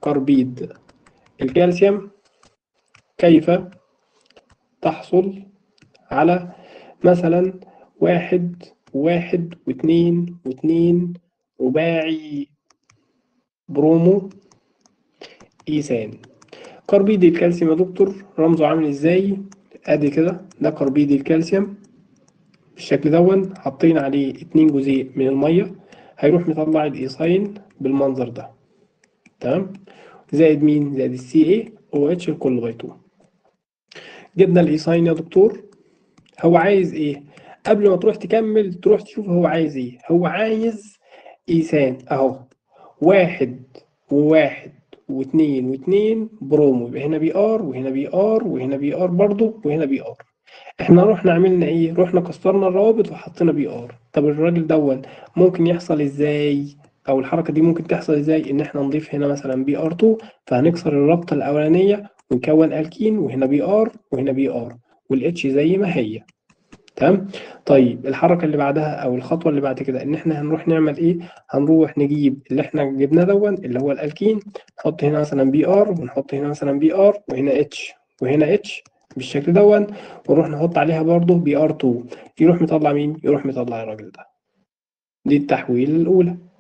كربيد الكالسيوم كيف تحصل على مثلا واحد واحد واثنين واثنين رباعي برومو إيثان كربيد الكالسيوم يا دكتور رمزه عامل ازاي ادي كده ده كربيد الكالسيوم بالشكل دون حاطين عليه اتنين جزيء من المية هيروح مطلع الايثاين بالمنظر ده تمام زائد مين زائد السي اي او اتش الكل باي 2 جبنا الايثاين يا دكتور هو عايز ايه قبل ما تروح تكمل تروح تشوف هو عايز ايه هو عايز ايثان اهو واحد وواحد واثنين واثنين برومو يبقى هنا بي ار وهنا بي ار وهنا بي ار برضو وهنا بي ار احنا رحنا عملنا ايه رحنا كسرنا الروابط وحطينا بي ار طب الراجل دون ممكن يحصل ازاي او الحركه دي ممكن تحصل ازاي ان احنا نضيف هنا مثلا بي ار 2 فهنكسر الرابطه الاولانيه ونكون الكين وهنا بي ار وهنا بي ار والاتش زي ما هي تمام طيب الحركه اللي بعدها او الخطوه اللي بعد كده ان احنا هنروح نعمل ايه هنروح نجيب اللي احنا جبناه دون اللي هو الالكين نحط هنا مثلا بي ار ونحط هنا مثلا بي ار وهنا اتش وهنا اتش بالشكل دون ونروح نحط عليها برضه بي ار 2 يروح مطلع مين يروح مطلع الراجل ده دي التحويل الاولى